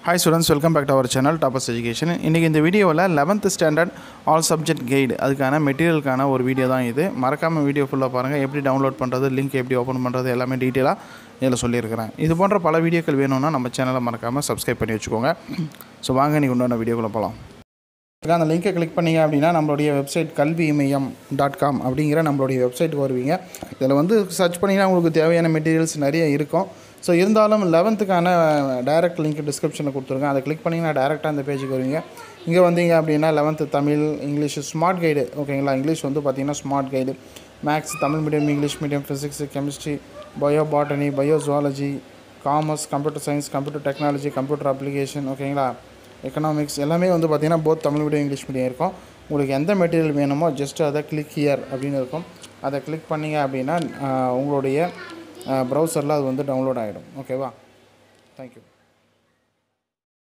hi students welcome back to our channel toppers education இன்றைக்கி இந்த வீடியோவில் eleventh standard all subject guide அதுக்கான மெட்டீரியலுக்கான ஒரு வீடியோ தான் இது மறக்காமல் வீடியோ ஃபுல்லாக பாருங்கள் எப்படி டவுன்லோட் பண்ணுறது லிங்க் எப்படி ஓப்பன் பண்ணுறது எல்லாமே டீட்டெயிலாக இதில் சொல்லியிருக்கிறேன் இது போன்ற பல வீடியோக்கள் வேணும்னா நம்ம சேனலை மறக்காமல் சப்ஸ்கிரைப் பண்ணி வச்சுக்கோங்க ஸோ வாங்க நீங்கள் உண்டான வீடியோக்குள்ளே போகலாம் அந்த லிங்கை கிளிக் பண்ணீங்க அப்படின்னா நம்மளுடைய வெப்சைட் கல்வி இமயம் டாட் காம் அப்படிங்கிற நம்மளுடைய வெப்சைட்டுக்கு வருவீங்க இதில் வந்து சர்ச் பண்ணிங்கன்னா உங்களுக்கு தேவையான மெட்டீரியல்ஸ் நிறைய இருக்கும் ஸோ இருந்தாலும் லெவன்த்துக்கான டைரக்ட் லிங்க் டிஸ்கிரிப்ஷனில் கொடுத்துருக்கேன் அதை கிளிக் பண்ணிங்கன்னா டேரெக்டாக அந்த பேஜுக்கு வருவீங்க இங்கே வந்தீங்க அப்படின்னா eleventh Tamil English smart guide ஓகேங்களா இங்கிலீஷ் வந்து பார்த்தீங்கன்னா smart guide maths Tamil medium English medium physics chemistry bio botany bio zoology commerce computer science computer technology computer application ஓகேங்களா எக்கனாமிக்ஸ் எல்லாமே வந்து பார்த்திங்கன்னா both Tamil medium English medium இருக்கும் உங்களுக்கு எந்த மெட்டீரியல் வேணுமோ ஜஸ்ட் அதை கிளிக் ஹியர் அப்படின்னு இருக்கும் அதை கிளிக் பண்ணிங்க அப்படின்னா ஆஹ், உங்களுடைய ப்ரௌசரில் அது வந்து டவுன்லோட் ஆகிடும் ஓகேவா தேங்க்யூ